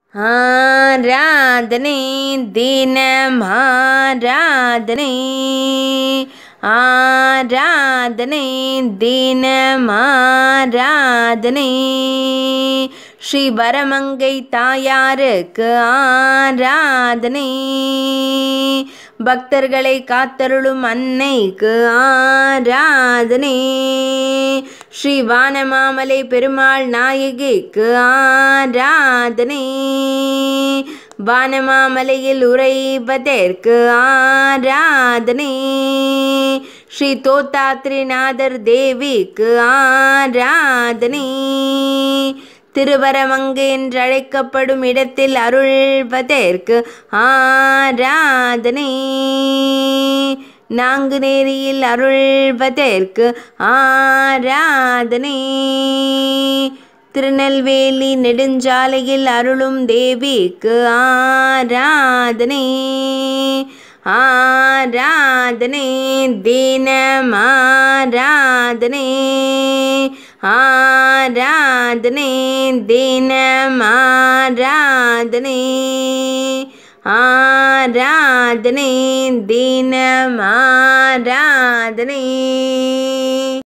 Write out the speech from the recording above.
ஆராதனை தினம் ஆராதனை ஆராதனை தினம் ஆராதனை ஸ்ரீ வரமங்கை தாயாருக்கு ஆராதனை பக்தர்களை காத்தருளும் அன்னைக்கு ஆராதனை ஸ்ரீ வானமாமலை பெருமாள் நாயகிக்கு ஆராதனை வானமாமலையில் உறைவதற்கு ஆராதனை ஸ்ரீ தோத்தாத்ரிநாதர் தேவிக்கு ஆராதனை திருவரமங்கு என்று அழைக்கப்படும் இடத்தில் அருள்வதற்கு ஆராதனை நாங்குநேரியில் அருள்வதற்கு ஆராதனை திருநெல்வேலி நெடுஞ்சாலையில் அருளும் தேவிக்கு ஆராதனை ஆராதனை தினம் ஆராதனை ஆராதனை தினம் ஆராதனை ஆராதனை தினம் ஆராதனை